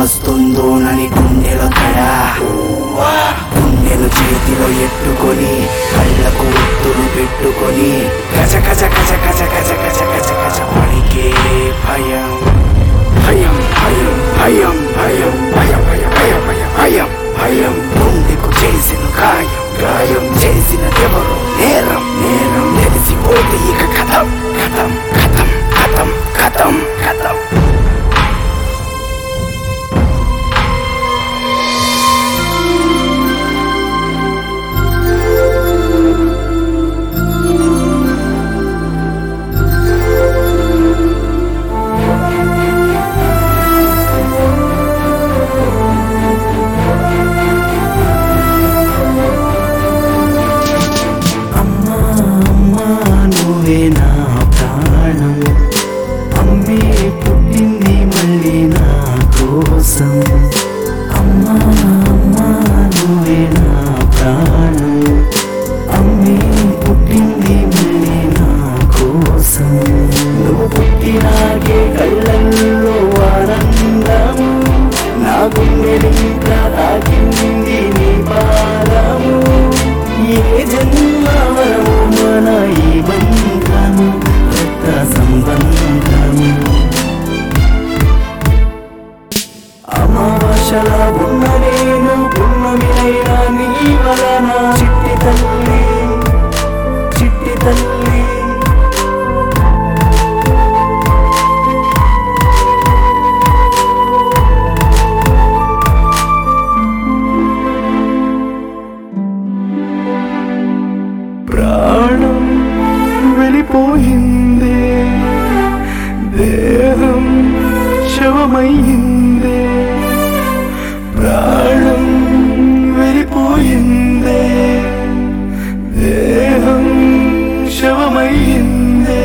వస్తుందోనని గుండెలో తడ గుండెను చేతిలో ఎట్టుకొని కళ్ళకు ఒత్తులు పెట్టుకొని గజ గజ గజ గజ గజ గజ గజ గజ పడికే భయం భయం భయం భయం భయం భయం భయం భయం భయం భయం భయం గుండెకు చేసిన గాయం గాయం చేసిన ఎవరు నేరం నేరం తెలిసిపోతే ఇక కథం కథం కథం కథం కథం కథం అమ్మా అమ్మా నువ్వే నా ప్రాణం అమ్మే పుట్టింది మళ్ళీ నా కోసం అమ్మా అమ్మా నువ్వే నా ప్రాణం అమ్మే పుట్టింది మళ్ళీ నా కోసం నువ్వు పుట్టినాకే కళ్ళల్లో ఆనందము నా గుండెలింకా తాకింది నీ పాదము ఏ జన్మవరము మన ఈ బంధము రక్త సంబంధము అమావాసల ఉన్న నేను పున్నమినైనా నీ వలన చిట్టి తల్లి చిట్టి తల్లి ప్రాణం వెళ్ళిపోయిందే దేహం శవమయ్యిందే ప్రాణం వెళ్ళిపోయిందే దేహం శవమయ్యిందే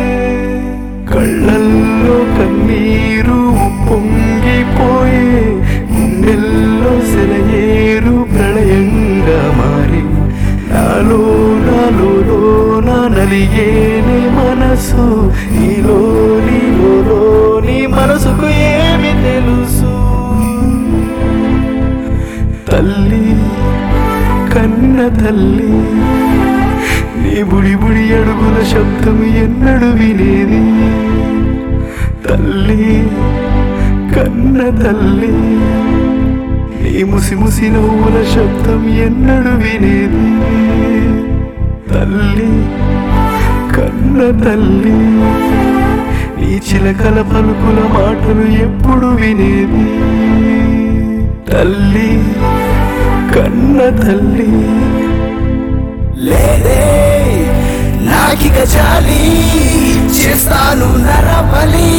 కళ్ళల్లో కన్నీరు పొంగిపోయే గుండెల్లో సెలయేరు ప్రళయంగా మారి నాలో నాలో నా నలిగేని మనసు నీలో నీలో నీ మనసుకు ఏమి తెలుసు తల్లి కన్న తల్లి నీ బుడి బుడి అడుగుల శబ్దం ఎన్నడు వినేది తల్లి కన్న తల్లి నీ ముసి ముసి నవ్వుల శబ్దం ఎన్నడు వినేది తల్లి కన్న తల్లి నీ చిలకల పలుకుల మాటలు ఎప్పుడు వినేది తల్లి కన్న తల్లి లేదే నాకిక చాలి చేస్తాను నరబలి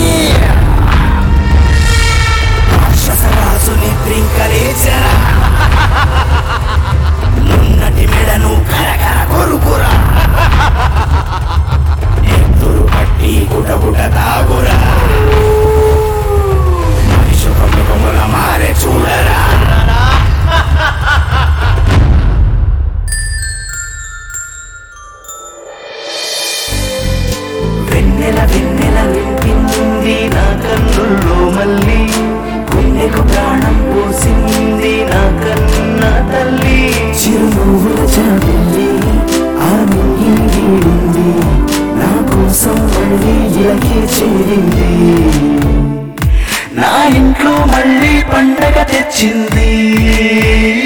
రాక్షసరాజుని బ్రింకలేచరా నున్నటి మెడను కరకర కొరుకురా ఎత్తురు పట్టి గుటగుట తాగురా మనిషి కొమ్మల మారే చూడరా వెన్నెల వెన్నెల నింపింది నా కన్నుల్లో మళ్ళీ గుండెకు ప్రాణం పోసింది నా కన్న తల్లి చిరునవ్వుల చాపింది ఆ నింగింది నా కోసం మళ్ళీ ఇలాగే చేరింది నా ఇంట్లో మళ్ళీ పండగ తెచ్చింది